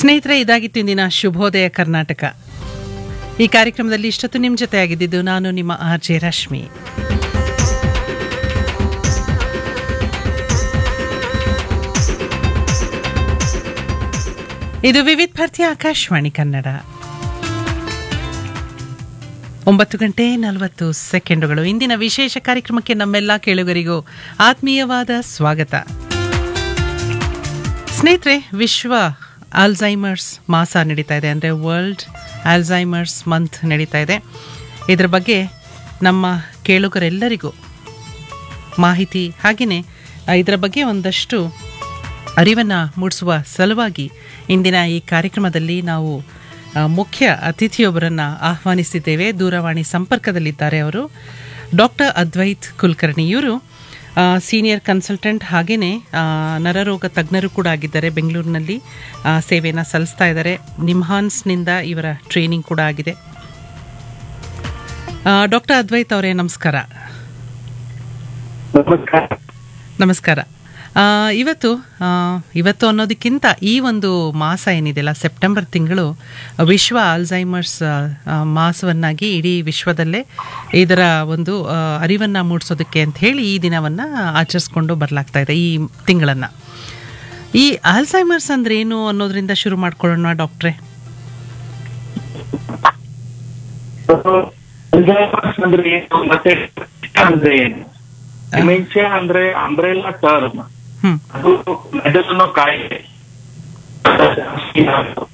ಸ್ನೇಹಿತರೆ ಇದಾಗಿತ್ತು ಇಂದಿನ ಶುಭೋದಯ ಕರ್ನಾಟಕ ಈ ಕಾರ್ಯಕ್ರಮದಲ್ಲಿ ಇಷ್ಟೊತ್ತು ನಿಮ್ಮ ಜೊತೆ ಆಗಿದ್ದಿದ್ದು ನಾನು ನಿಮ್ಮ ಆರ್ ಜೆ ರಶ್ಮಿ ಇದು ವಿವಿಧ ಭಾರತಿ ಆಕಾಶವಾಣಿ ಕನ್ನಡ ಒಂಬತ್ತು ಗಂಟೆ ನಲವತ್ತು ಸೆಕೆಂಡುಗಳು ಇಂದಿನ ವಿಶೇಷ ಕಾರ್ಯಕ್ರಮಕ್ಕೆ ನಮ್ಮೆಲ್ಲ ಕೇಳುಗರಿಗೂ ಆತ್ಮೀಯವಾದ ಸ್ವಾಗತ ಸ್ನೇಹಿತರೆ ವಿಶ್ವ ಆಲ್ಝೈಮರ್ಸ್ ಮಾಸ ನಡೀತಾ ಇದೆ ಅಂದರೆ ವರ್ಲ್ಡ್ ಆಲ್ಝೈಮರ್ಸ್ ಮಂತ್ ನಡೀತಾ ಇದೆ ಇದರ ಬಗ್ಗೆ ನಮ್ಮ ಕೇಳುಗರೆಲ್ಲರಿಗೂ ಮಾಹಿತಿ ಹಾಗೆಯೇ ಇದರ ಬಗ್ಗೆ ಒಂದಷ್ಟು ಅರಿವನ್ನು ಮೂಡಿಸುವ ಸಲುವಾಗಿ ಇಂದಿನ ಈ ಕಾರ್ಯಕ್ರಮದಲ್ಲಿ ನಾವು ಆ, ಮುಖ್ಯ ಅತಿಥಿಯೊಬ್ಬರನ್ನು ಆಹ್ವಾನಿಸಿದ್ದೇವೆ ದೂರವಾಣಿ ಸಂಪರ್ಕದಲ್ಲಿದ್ದಾರೆ ಅವರು ಡಾಕ್ಟರ್ ಅದ್ವೈತ್ ಕುಲಕರ್ಣಿ ಇವರು ಸೀನಿಯರ್ ಕನ್ಸಲ್ಟೆಂಟ್ ಹಾಗೆಯೇ ನರರೋಗ ತಜ್ಞರು ಕೂಡ ಆಗಿದ್ದಾರೆ ಬೆಂಗಳೂರಿನಲ್ಲಿ ಆ, ಸೇವೆಯನ್ನು ಸಲ್ಲಿಸ್ತಾ ಇದ್ದಾರೆ ನಿಮ್ಹಾನ್ಸ್ನಿಂದ ಇವರ ಟ್ರೈನಿಂಗ್ ಕೂಡ ಆಗಿದೆ ಡಾಕ್ಟರ್ ಅದ್ವೈತ್ ಅವರೇ ನಮಸ್ಕಾರ ನಮಸ್ಕಾರ ನಮಸ್ಕಾರ ಆ, ಇವತ್ತು ಆ, ಇವತ್ತು ಅನ್ನೋದಕ್ಕಿಂತ ಈ ಒಂದು ಮಾಸ ಏನಿದೆಯಲ್ಲ ಸೆಪ್ಟೆಂಬರ್ ತಿಂಗಳು ವಿಶ್ವ ಆಲ್ಝೈಮರ್ಸ್ ಆ, ಆ, ಮಾಸವನ್ನಾಗಿ ಇಡೀ ವಿಶ್ವದಲ್ಲೇ ಇದರ ಒಂದು ಆ, ಅರಿವನ್ನು ಮೂಡಿಸೋದಕ್ಕೆ ಅಂತ ಹೇಳಿ ಈ ದಿನವನ್ನು ಆಚರಿಸ್ಕೊಂಡು ಬರಲಾಗ್ತಾ ಇದೆ ಈ ತಿಂಗಳನ್ನು ಈ ಆಲ್ಝೈಮರ್ಸ್ ಅಂದ್ರೆ ಏನು ಅನ್ನೋದ್ರಿಂದ ಶುರು ಮಾಡ್ಕೊಳ್ಳೋಣ ಡಾಕ್ಟ್ರೇ Alzheimer's ಅಂದ್ರೆ ಏನು ಮತ್ತೆ dementia ಅಂದ್ರೆ ಏನು ಡಿಮೆನ್ಷಿಯಾ ಅಂದ್ರೆ ಅಂಬ್ರೆಲಾ ಟರ್ಮ್ ಹ್ಮ್ ಅದು ಮೆದುಳನ್ನು ಕಾಯಿಲೆ